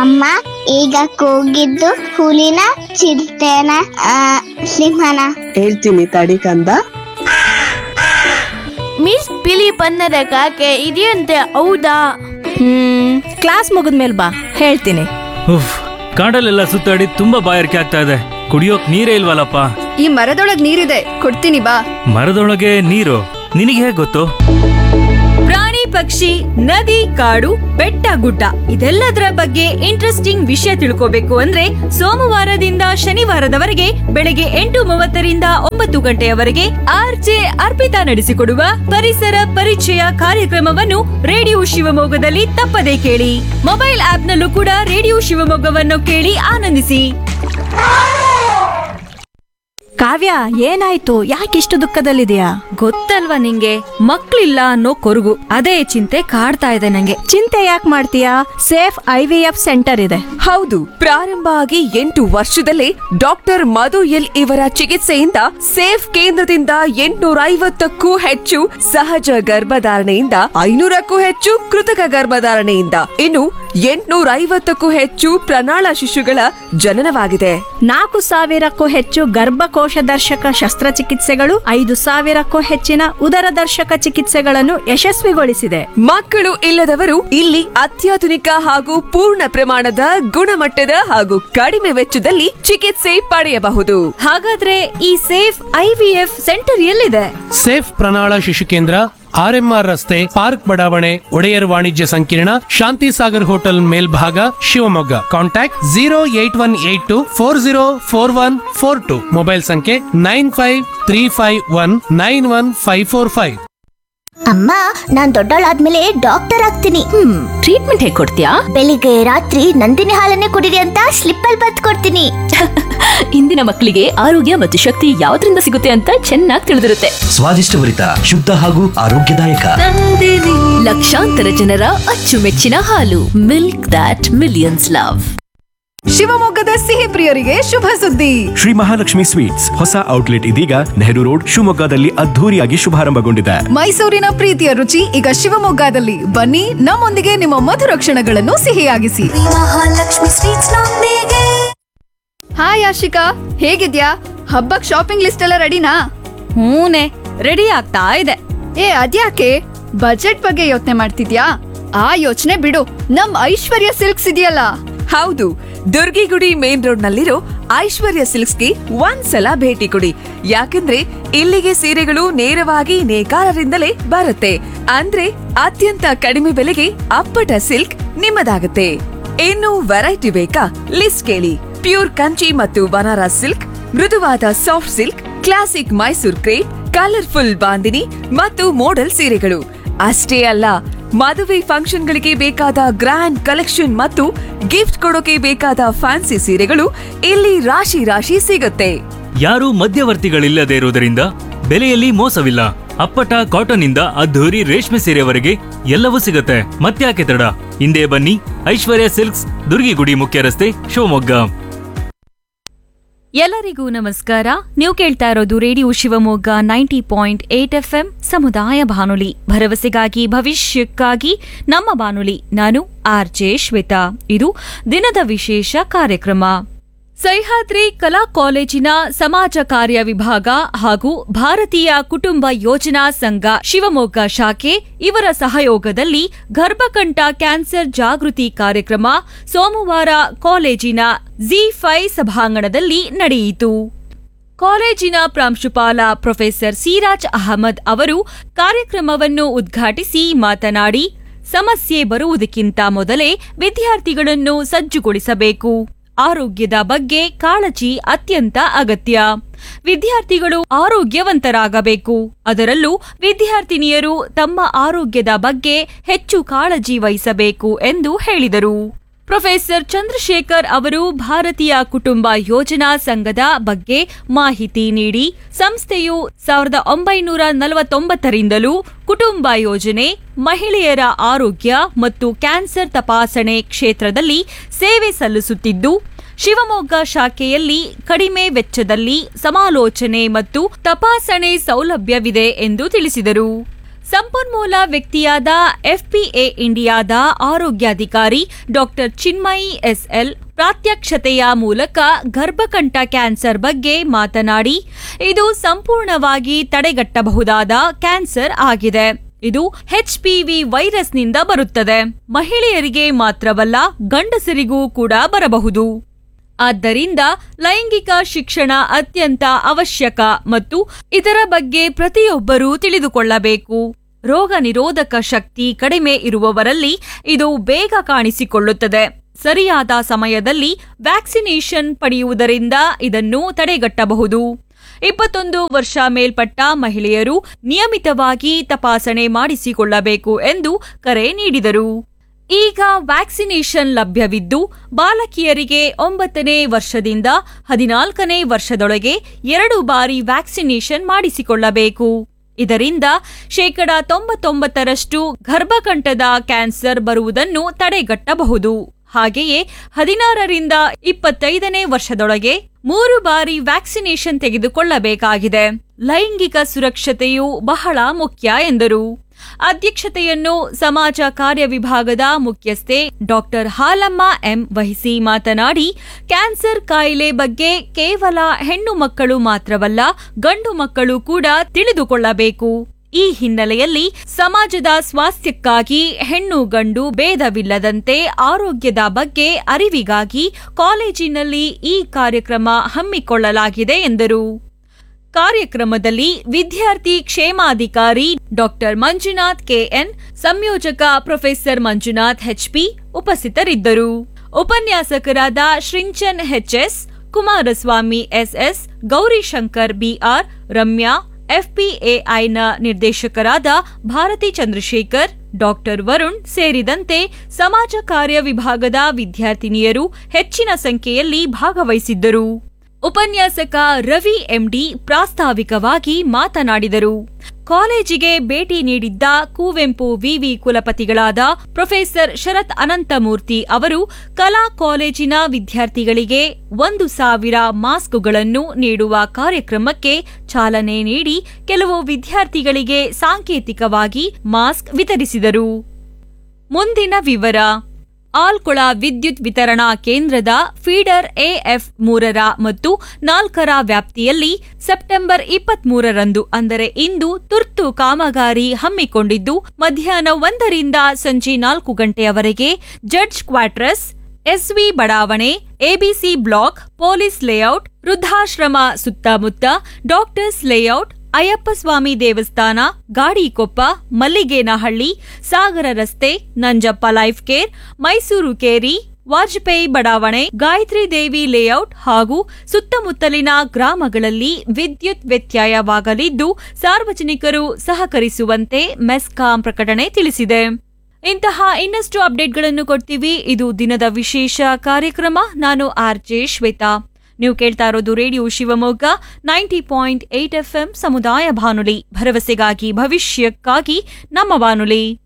ಅಮ್ಮ ಈಗ ಕೂಗಿದ್ದು ಹುಲಿನ ಚಿರತೆನ ಆ, ಸಿಂಹನ ಹೇಳ್ತೀನಿ ತಡಿ ಕಂದ ಮಿಸ್ ಬಿಳಿ ಬಣ್ಣದ ಕಾಗೆ ಇದೆಯಂತೆ ಹೌದಾ ಹ್ಮ್ ಕ್ಲಾಸ್ ಮುಗಿದ್ಮೇಲೆ ಬಾ ಹೇಳ್ತೀನಿ ಉಫ್ ಕಾಡಲ್ಲೆಲ್ಲ ಸುತ್ತಾಡಿ ತುಂಬಾ ಬಾಯಾರಿಕೆ ಆಗ್ತಾ ಇದೆ ಕುಡಿಯೋಕ್ ನೀರೇ ಇಲ್ವಲ್ಲಪ್ಪ ಈ ಮರದೊಳಗ್ ನೀರಿದೆ ಕೊಡ್ತೀನಿ ಬಾ ಮರದೊಳಗೆ ನೀರು ನಿನಗೆ ಹೇಗೆ ಗೊತ್ತು ಪ್ರಾಣಿ ಪಕ್ಷಿ ನದಿ ಕಾಡು ಬೆಟ್ಟ ಗುಡ್ಡ ಇದೆಲ್ಲದರ ಬಗ್ಗೆ ಇಂಟ್ರೆಸ್ಟಿಂಗ್ ವಿಷಯ ತಿಳ್ಕೋಬೇಕು ಅಂದ್ರೆ ಸೋಮವಾರದಿಂದ ಶನಿವಾರದವರೆಗೆ ಬೆಳಗ್ಗೆ ಎಂಟು ಮೂವತ್ತರಿಂದ ಒಂಬತ್ತು ಗಂಟೆಯವರೆಗೆ ಆರ್ಜೆ ಅರ್ಪಿತಾ ನಡೆಸಿಕೊಡುವ ಪರಿಸರ ಪರಿಚಯ ಕಾರ್ಯಕ್ರಮವನ್ನು ರೇಡಿಯೋ ಶಿವಮೊಗ್ಗದಲ್ಲಿ ತಪ್ಪದೇ ಕೇಳಿ ಮೊಬೈಲ್ ಆಪ್ನಲ್ಲೂ ಕೂಡ ರೇಡಿಯೋ ಶಿವಮೊಗ್ಗವನ್ನು ಕೇಳಿ ಆನಂದಿಸಿ ಕಾವ್ಯ ಏನಾಯ್ತು ಯಾಕಿಷ್ಟು ದುಃಖದಲ್ಲಿದೆಯಾ ಗೊತ್ತಲ್ವಾ ನಿಂಗೆ ಮಕ್ಳಿಲ್ಲ ಅನ್ನೋ ಕೊರಗು ಅದೇ ಚಿಂತೆ ಕಾಡ್ತಾ ಇದೆ ನಂಗೆ ಚಿಂತೆ ಯಾಕೆ ಮಾಡ್ತೀಯಾ safe I V F centre ಇದೆ ಹೌದು ಪ್ರಾರಂಭ ಆಗಿ ಎಂಟು ವರ್ಷದಲ್ಲೇ ಡಾಕ್ಟರ್ ಮಧು ಎಲ್ ಇವರ ಚಿಕಿತ್ಸೆಯಿಂದ ಸೇಫ್ ಕೇಂದ್ರದಿಂದ ಎಂಟುನೂರ ಐವತ್ತಕ್ಕೂ ಹೆಚ್ಚು ಸಹಜ ಗರ್ಭಧಾರಣೆಯಿಂದ ಐನೂರಕ್ಕೂ ಹೆಚ್ಚು ಕೃತಕ ಗರ್ಭಧಾರಣೆಯಿಂದ ಇನ್ನು ಎಂಟುನೂರ ಐವತ್ತಕ್ಕೂ ಹೆಚ್ಚು ಪ್ರಣಾಳ ಶಿಶುಗಳ ಜನನವಾಗಿದೆ ನಾಲ್ಕು ಸಾವಿರಕ್ಕೂ ಹೆಚ್ಚು ಗರ್ಭಕೋಶ ದರ್ಶಕ ಶಸ್ತ್ರಚಿಕಿತ್ಸೆಗಳು ಐದು ಸಾವಿರಕ್ಕೂ ಹೆಚ್ಚಿನ ಉದರ ದರ್ಶಕ ಚಿಕಿತ್ಸೆಗಳನ್ನು ಯಶಸ್ವಿಗೊಳಿಸಿದೆ ಮಕ್ಕಳು ಇಲ್ಲದವರು ಇಲ್ಲಿ ಅತ್ಯಾಧುನಿಕ ಹಾಗೂ ಪೂರ್ಣ ಪ್ರಮಾಣದ ಗುಣಮಟ್ಟದ ಹಾಗೂ ಕಡಿಮೆ ವೆಚ್ಚದಲ್ಲಿ ಚಿಕಿತ್ಸೆ ಪಡೆಯಬಹುದು ಹಾಗಾದ್ರೆ ಈ ಸೇಫ್ ಐವಿಎಫ್ ಸೆಂಟರ್ ಎಲ್ಲಿದೆ ಸೇಫ್ ಪ್ರಣಾಳ ಶಿಶು ಕೇಂದ್ರ ಆರ್ಎಂಆರ್ ರಸ್ತೆ ಪಾರ್ಕ್ ಬಡಾವಣೆ ಒಡೆಯರ್ ವಾಣಿಜ್ಯ ಸಂಕೀರ್ಣ ಶಾಂತಿ ಸಾಗರ್ ಹೋಟೆಲ್ ಮೇಲ್ಭಾಗ Shivamogga contact zero eight one eight two four zero four one four two mobile ಸಂಖ್ಯೆ nine five three five one nine one five four five ಅಮ್ಮ ನಾನ್ ದೊಡ್ಡವಳಾದ್ಮೇಲೆ ಡಾಕ್ಟರ್ ಆಗ್ತೀನಿ ಹ್ಮ್ ಟ್ರೀಟ್ಮೆಂಟ್ ಹೇಗೆ ಕೊಡ್ತೀಯಾ ಬೆಳಿಗ್ಗೆ ರಾತ್ರಿ ನಂದಿನಿ ಹಾಲನ್ನೇ ಕುಡಿರಿ ಅಂತ ಸ್ಲಿಪ್ ಅಲ್ಲಿ ಬತ್ ಕೊಡ್ತೀನಿ ಇಂದಿನ ಮಕ್ಕಳಿಗೆ ಆರೋಗ್ಯ ಮತ್ತು ಶಕ್ತಿ ಯಾವ್ದ್ರಿಂದ ಸಿಗುತ್ತೆ ಅಂತ ಚೆನ್ನಾಗಿ ತಿಳಿದಿರುತ್ತೆ ಸ್ವಾದಿಷ್ಟಭರಿತ ಶುದ್ಧ ಹಾಗೂ ಆರೋಗ್ಯದಾಯಕ ಲಕ್ಷಾಂತರ ಜನರ ಅಚ್ಚುಮೆಚ್ಚಿನ ಹಾಲು ಮಿಲ್ಕ್ ದಾಟ್ ಮಿಲಿಯನ್ಸ್ ಲವ್ ಶಿವಮೊಗ್ಗದ ಸಿಹಿ ಪ್ರಿಯರಿಗೆ ಶುಭ ಸುದ್ದಿ ಶ್ರೀ ಮಹಾಲಕ್ಷ್ಮಿ ಸ್ವೀಟ್ಸ್ ಹೊಸ ಔಟ್ಲೆಟ್ ಇದೀಗ ನೆಹರು ರೋಡ್ ಶಿವಮೊಗ್ಗದಲ್ಲಿ ಅದ್ಧೂರಿಯಾಗಿ ಶುಭಾರಂಭಗೊಂಡಿದೆ ಮೈಸೂರಿನ ಪ್ರೀತಿಯ ರುಚಿ ಈಗ ಶಿವಮೊಗ್ಗದಲ್ಲಿ ಬನ್ನಿ ನಮ್ಮೊಂದಿಗೆ ನಿಮ್ಮ ಮಧುರ ಕ್ಷಣಗಳನ್ನು ಸಿಹಿಯಾಗಿಸಿ ಹಾಯ್ ಆಶಿಕಾ ಹೇಗಿದ್ಯಾ ಹಬ್ಬಕ್ ಶಾಪಿಂಗ್ ಲಿಸ್ಟ್ ಎಲ್ಲ ರೆಡಿನಾ ಹೂನೆ ರೆಡಿ ಆಗ್ತಾ ಇದೆ ಏ ಅದ್ಯಾಕೆ ಬಜೆಟ್ ಬಗ್ಗೆ ಯೋಚನೆ ಮಾಡ್ತಿದ್ಯಾ ಆ ಯೋಚನೆ ಬಿಡು ನಮ್ ಐಶ್ವರ್ಯ ಸಿಲ್ಕ್ಸ್ ಇದೆಯಲ್ಲ ಹೌದು ದುರ್ಗಿಗುಡಿ ಮೇನ್ ರೋಡ್ ನಲ್ಲಿರೋ ಐಶ್ವರ್ಯ ಸಿಲ್ಕ್ಸ್ಗೆ ಒಂದ್ಸಲ ಭೇಟಿ ಕೊಡಿ ಯಾಕಂದ್ರೆ ಇಲ್ಲಿಗೆ ಸೀರೆಗಳು ನೇರವಾಗಿ ನೇಕಾರರಿಂದಲೇ ಬರುತ್ತೆ ಅಂದ್ರೆ ಅತ್ಯಂತ ಕಡಿಮೆ ಬೆಲೆಗೆ ಅಪ್ಪಟ ಸಿಲ್ಕ್ ನಿಮ್ಮದಾಗುತ್ತೆ ಇನ್ನು ವೆರೈಟಿ ಬೇಕಾ ಲಿಸ್ಟ್ ಕೇಳಿ ಪ್ಯೂರ್ ಕಂಚಿ ಮತ್ತು ಬನಾರಸ್ ಸಿಲ್ಕ್ ಮೃದುವಾದ soft silk classic Mysore crepe colourful bandhani ಮತ್ತು ಮೋಡಲ್ ಸೀರೆಗಳು ಅಷ್ಟೇ ಅಲ್ಲ ಮದುವೆ ಫಂಕ್ಷನ್ಗಳಿಗೆ ಬೇಕಾದ ಗ್ರ್ಯಾಂಡ್ ಕಲೆಕ್ಷನ್ ಮತ್ತು ಗಿಫ್ಟ್ ಕೊಡೋಕೆ ಬೇಕಾದ ಫ್ಯಾನ್ಸಿ ಸೀರೆಗಳು ಇಲ್ಲಿ ರಾಶಿ ರಾಶಿ ಸಿಗುತ್ತೆ ಯಾರೂ ಮಧ್ಯವರ್ತಿಗಳಿಲ್ಲದೆ ಇರುವುದರಿಂದ ಬೆಲೆಯಲ್ಲಿ ಮೋಸವಿಲ್ಲ ಅಪ್ಪಟ ಕಾಟನ್ ಇಂದ ಅದ್ಧೂರಿ ರೇಷ್ಮೆ ಸೀರೆವರೆಗೆ ಎಲ್ಲವೂ ಸಿಗುತ್ತೆ ಮತ್ತ್ಯಾಕೆ ತಡ ಹಿಂದೆ ಬನ್ನಿ ಐಶ್ವರ್ಯ ಸಿಲ್ಕ್ಸ್ ದುರ್ಗಿಗುಡಿ ಮುಖ್ಯ ರಸ್ತೆ ಶಿವಮೊಗ್ಗ ಎಲ್ಲರಿಗೂ ನಮಸ್ಕಾರ ನೀವು ಕೇಳ್ತಾ ಇರೋದು radio Shivamogga ninety point eight F M ಸಮುದಾಯ ಬಾನುಲಿ ಭರವಸೆಗಾಗಿ ಭವಿಷ್ಯಕ್ಕಾಗಿ ನಮ್ಮ ಬಾನುಲಿ ನಾನು ಆರ್ ಜೆ ಶ್ವೇತಾ ಇದು ದಿನದ ವಿಶೇಷ ಕಾರ್ಯಕ್ರಮ ಸಹ್ಯಾದ್ರಿ ಕಲಾ ಕಾಲೇಜಿನ ಸಮಾಜ ಕಾರ್ಯ ವಿಭಾಗ ಹಾಗೂ ಭಾರತೀಯ ಕುಟುಂಬ ಯೋಜನಾ ಸಂಘ ಶಿವಮೊಗ್ಗ ಶಾಖೆ ಇವರ ಸಹಯೋಗದಲ್ಲಿ ಗರ್ಭಕಂಠ ಕ್ಯಾನ್ಸರ್ ಜಾಗೃತಿ ಕಾರ್ಯಕ್ರಮ ಸೋಮವಾರ ಕಾಲೇಜಿನ ಜಿ ಫೈ ಸಭಾಂಗಣದಲ್ಲಿ ನಡೆಯಿತು ಕಾಲೇಜಿನ ಪ್ರಾಂಶುಪಾಲ ಪ್ರೊಫೆಸರ್ ಸಿರಾಜ್ ಅಹಮದ್ ಅವರು ಕಾರ್ಯಕ್ರಮವನ್ನು ಉದ್ಘಾಟಿಸಿ ಮಾತನಾಡಿ ಸಮಸ್ಯೆ ಬರುವುದಕ್ಕಿಂತ ಮೊದಲೇ ವಿದ್ಯಾರ್ಥಿಗಳನ್ನು ಸಜ್ಜುಗೊಳಿಸಬೇಕು ಆರೋಗ್ಯದ ಬಗ್ಗೆ ಕಾಳಜಿ ಅತ್ಯಂತ ಅಗತ್ಯ ವಿದ್ಯಾರ್ಥಿಗಳು ಆರೋಗ್ಯವಂತರಾಗಬೇಕು ಅದರಲ್ಲೂ ವಿದ್ಯಾರ್ಥಿನಿಯರು ತಮ್ಮ ಆರೋಗ್ಯದ ಬಗ್ಗೆ ಹೆಚ್ಚು ಕಾಳಜಿ ವಹಿಸಬೇಕು ಎಂದು ಹೇಳಿದರು ಪ್ರೊಫೆಸರ್ ಚಂದ್ರಶೇಖರ್ ಅವರು ಭಾರತೀಯ ಕುಟುಂಬ ಯೋಜನಾ ಸಂಘದ ಬಗ್ಗೆ ಮಾಹಿತಿ ನೀಡಿ ಸಂಸ್ಥೆಯು ಸಾವಿರದ ಒಂಬೈನೂರ ನಲವತ್ತೊಂಬತ್ತರಿಂದಲೂ ಕುಟುಂಬ ಯೋಜನೆ ಮಹಿಳೆಯರ ಆರೋಗ್ಯ ಮತ್ತು ಕ್ಯಾನ್ಸರ್ ತಪಾಸಣೆ ಕ್ಷೇತ್ರದಲ್ಲಿ ಸೇವೆ ಸಲ್ಲಿಸುತ್ತಿದ್ದು ಶಿವಮೊಗ್ಗ ಶಾಖೆಯಲ್ಲಿ ಕಡಿಮೆ ವೆಚ್ಚದಲ್ಲಿ ಸಮಾಲೋಚನೆ ಮತ್ತು ತಪಾಸಣೆ ಸೌಲಭ್ಯವಿದೆ ಎಂದು ತಿಳಿಸಿದರು ಸಂಪನ್ಮೂಲ ವ್ಯಕ್ತಿಯಾದ ಎಫ್ಪಿಎ ಇಂಡಿಯಾದ ಆರೋಗ್ಯಾಧಿಕಾರಿ ಡಾಕ್ಟರ್ ಚಿನ್ಮಯಿ ಎಸ್ಎಲ್ ಪ್ರಾತ್ಯಕ್ಷತೆಯ ಮೂಲಕ ಗರ್ಭಕಂಠ ಕ್ಯಾನ್ಸರ್ ಬಗ್ಗೆ ಮಾತನಾಡಿ ಇದು ಸಂಪೂರ್ಣವಾಗಿ ತಡೆಗಟ್ಟಬಹುದಾದ ಕ್ಯಾನ್ಸರ್ ಆಗಿದೆ ಇದು ಎಚ್ಪಿವಿ ವೈರಸ್ನಿಂದ ಬರುತ್ತದೆ ಮಹಿಳೆಯರಿಗೆ ಮಾತ್ರವಲ್ಲ ಗಂಡಸರಿಗೂ ಕೂಡ ಬರಬಹುದು ಆದ್ದರಿಂದ ಲೈಂಗಿಕ ಶಿಕ್ಷಣ ಅತ್ಯಂತ ಅವಶ್ಯಕ ಮತ್ತು ಇದರ ಬಗ್ಗೆ ಪ್ರತಿಯೊಬ್ಬರೂ ತಿಳಿದುಕೊಳ್ಳಬೇಕು ರೋಗ ನಿರೋಧಕ ಶಕ್ತಿ ಕಡಿಮೆ ಇರುವವರಲ್ಲಿ ಇದು ಬೇಗ ಕಾಣಿಸಿಕೊಳ್ಳುತ್ತದೆ ಸರಿಯಾದ ಸಮಯದಲ್ಲಿ ವ್ಯಾಕ್ಸಿನೇಷನ್ ಪಡೆಯುವುದರಿಂದ ಇದನ್ನು ತಡೆಗಟ್ಟಬಹುದು ಇಪ್ಪತ್ತೊಂದು ವರ್ಷ ಮೇಲ್ಪಟ್ಟ ಮಹಿಳೆಯರು ನಿಯಮಿತವಾಗಿ ತಪಾಸಣೆ ಮಾಡಿಸಿಕೊಳ್ಳಬೇಕು ಎಂದು ಕರೆ ನೀಡಿದರು ಈಗ ವ್ಯಾಕ್ಸಿನೇಷನ್ ಲಭ್ಯವಿದ್ದು ಬಾಲಕಿಯರಿಗೆ ಒಂಬತ್ತನೇ ವರ್ಷದಿಂದ ಹದಿನಾಲ್ಕನೇ ವರ್ಷದೊಳಗೆ ಎರಡು ಬಾರಿ ವ್ಯಾಕ್ಸಿನೇಷನ್ ಮಾಡಿಸಿಕೊಳ್ಳಬೇಕು ಇದರಿಂದ ಶೇಕಡ ತೊಂಬತ್ತೊಂಬತ್ತರಷ್ಟು ಗರ್ಭಕಂಠದ ಕ್ಯಾನ್ಸರ್ ಬರುವುದನ್ನು ತಡೆಗಟ್ಟಬಹುದು ಹಾಗೆಯೇ ಹದಿನಾರರಿಂದ ಇಪ್ಪತ್ತೈದನೇ ವರ್ಷದೊಳಗೆ ಮೂರು ಬಾರಿ ವ್ಯಾಕ್ಸಿನೇಷನ್ ತೆಗೆದುಕೊಳ್ಳಬೇಕಾಗಿದೆ ಲೈಂಗಿಕ ಸುರಕ್ಷತೆಯು ಬಹಳ ಮುಖ್ಯ ಎಂದರು ಅಧ್ಯಕ್ಷತೆಯನ್ನು ಸಮಾಜ ಕಾರ್ಯ ವಿಭಾಗದ ಮುಖ್ಯಸ್ಥೆ ಡಾಕ್ಟರ್ ಹಾಲಮ್ಮ ಎಂ ವಹಿಸಿ ಮಾತನಾಡಿ ಕ್ಯಾನ್ಸರ್ ಕಾಯಿಲೆ ಬಗ್ಗೆ ಕೇವಲ ಹೆಣ್ಣು ಮಕ್ಕಳು ಮಾತ್ರವಲ್ಲ ಗಂಡು ಮಕ್ಕಳು ಕೂಡ ತಿಳಿದುಕೊಳ್ಳಬೇಕು ಈ ಹಿನ್ನೆಲೆಯಲ್ಲಿ ಸಮಾಜದ ಸ್ವಾಸ್ಥ್ಯಕ್ಕಾಗಿ ಹೆಣ್ಣು ಗಂಡು ಭೇದವಿಲ್ಲದಂತೆ ಆರೋಗ್ಯದ ಬಗ್ಗೆ ಅರಿವಿಗಾಗಿ ಕಾಲೇಜಿನಲ್ಲಿ ಈ ಕಾರ್ಯಕ್ರಮ ಹಮ್ಮಿಕೊಳ್ಳಲಾಗಿದೆ ಎಂದರು ಕಾರ್ಯಕ್ರಮದಲ್ಲಿ ವಿದ್ಯಾರ್ಥಿ ಕ್ಷೇಮಾಧಿಕಾರಿ ಡಾಕ್ಟರ್ ಮಂಜುನಾಥ್ ಕೆಎನ್ ಸಂಯೋಜಕ ಪ್ರೊಫೆಸರ್ ಮಂಜುನಾಥ್ ಎಚ್ಪಿ ಉಪಸ್ಥಿತರಿದ್ದರು ಉಪನ್ಯಾಸಕರಾದ ಶೃಂಚನ್ HS Kumaraswamy SS Gaurishankar BR Ramya ಎಫ್ಪಿಎಐನ ನಿರ್ದೇಶಕರಾದ ಭಾರತಿ ಚಂದ್ರಶೇಖರ್ ಡಾಕ್ಟರ್ ವರುಣ್ ಸೇರಿದಂತೆ ಸಮಾಜ ಕಾರ್ಯ ವಿಭಾಗದ ವಿದ್ಯಾರ್ಥಿನಿಯರು ಹೆಚ್ಚಿನ ಸಂಖ್ಯೆಯಲ್ಲಿ ಭಾಗವಹಿಸಿದ್ದರು ಉಪನ್ಯಾಸಕ ರವಿ ಎಂಡಿ ಪ್ರಾಸ್ತಾವಿಕವಾಗಿ ಮಾತನಾಡಿದರು ಕಾಲೇಜಿಗೆ ಭೇಟಿ ನೀಡಿದ್ದ ಕುವೆಂಪು ವಿವಿ ಕುಲಪತಿಗಳಾದ ಪ್ರೊಫೆಸರ್ ಶರತ್ ಅನಂತಮೂರ್ತಿ ಅವರು ಕಲಾ ಕಾಲೇಜಿನ ವಿದ್ಯಾರ್ಥಿಗಳಿಗೆ ಒಂದು ಸಾವಿರ ಮಾಸ್ಕ್ಗಳನ್ನು ನೀಡುವ ಕಾರ್ಯಕ್ರಮಕ್ಕೆ ಚಾಲನೆ ನೀಡಿ ಕೆಲವು ವಿದ್ಯಾರ್ಥಿಗಳಿಗೆ ಸಾಂಕೇತಿಕವಾಗಿ ಮಾಸ್ಕ್ ವಿತರಿಸಿದರು ಮುಂದಿನ ವಿವರ ಆಲ್ಕೊಳ ವಿದ್ಯುತ್ ವಿತರಣಾ ಕೇಂದ್ರದ ಫೀಡರ್ ಎಎಫ್ ಮೂರರ ಮತ್ತು ನಾಲ್ಕರ ವ್ಯಾಪ್ತಿಯಲ್ಲಿ ಸೆಪ್ಟೆಂಬರ್ ಇಪ್ಪತ್ಮೂರರಂದು ಅಂದರೆ ಇಂದು ತುರ್ತು ಕಾಮಗಾರಿ ಹಮ್ಮಿಕೊಂಡಿದ್ದು ಮಧ್ಯಾಹ್ನ ಒಂದರಿಂದ ಸಂಜೆ ನಾಲ್ಕು ಗಂಟೆಯವರೆಗೆ ಜಡ್ಜ್ ಕ್ವಾರ್ಟರ್ಸ್ ಎಸ್ವಿ ಬಡಾವಣೆ ಎಬಿಸಿ ಬ್ಲಾಕ್ ಪೊಲೀಸ್ ಲೇಔಟ್ ವೃದ್ಧಾಶ್ರಮ ಸುತ್ತಮುತ್ತ ಡಾಕ್ಟರ್ಸ್ ಲೇಔಟ್ ಅಯ್ಯಪ್ಪಸ್ವಾಮಿ ದೇವಸ್ಥಾನ ಗಾಡಿಕೊಪ್ಪ ಮಲ್ಲಿಗೇನಹಳ್ಳಿ ಸಾಗರ ರಸ್ತೆ ನಂಜಪ್ಪ ಲೈಫ್ ಕೇರ್ ಮೈಸೂರು ಕೇರಿ ವಾಜಪೇಯಿ ಬಡಾವಣೆ ಗಾಯತ್ರಿ ದೇವಿ ಲೇಔಟ್ ಹಾಗೂ ಸುತ್ತಮುತ್ತಲಿನ ಗ್ರಾಮಗಳಲ್ಲಿ ವಿದ್ಯುತ್ ವ್ಯತ್ಯಯವಾಗಲಿದ್ದು ಸಾರ್ವಜನಿಕರು ಸಹಕರಿಸುವಂತೆ ಮೆಸ್ಕಾಂ ಪ್ರಕಟಣೆ ತಿಳಿಸಿದೆ ಇಂತಹ ಇನ್ನಷ್ಟು ಅಪ್ಡೇಟ್ಗಳನ್ನು ಕೊಡ್ತೀವಿ ಇದು ದಿನದ ವಿಶೇಷ ಕಾರ್ಯಕ್ರಮ ನಾನು ಆರ್ ಜೆ ಶ್ವೇತಾ ನೀವು ಕೇಳ್ತಾ ಇರೋದು radio Shivamogga ninety point eight FM ಸಮುದಾಯ ಬಾನುಲಿ ಭರವಸೆಗಾಗಿ ಭವಿಷ್ಯಕ್ಕಾಗಿ ನಮ್ಮ ಬಾನುಲಿ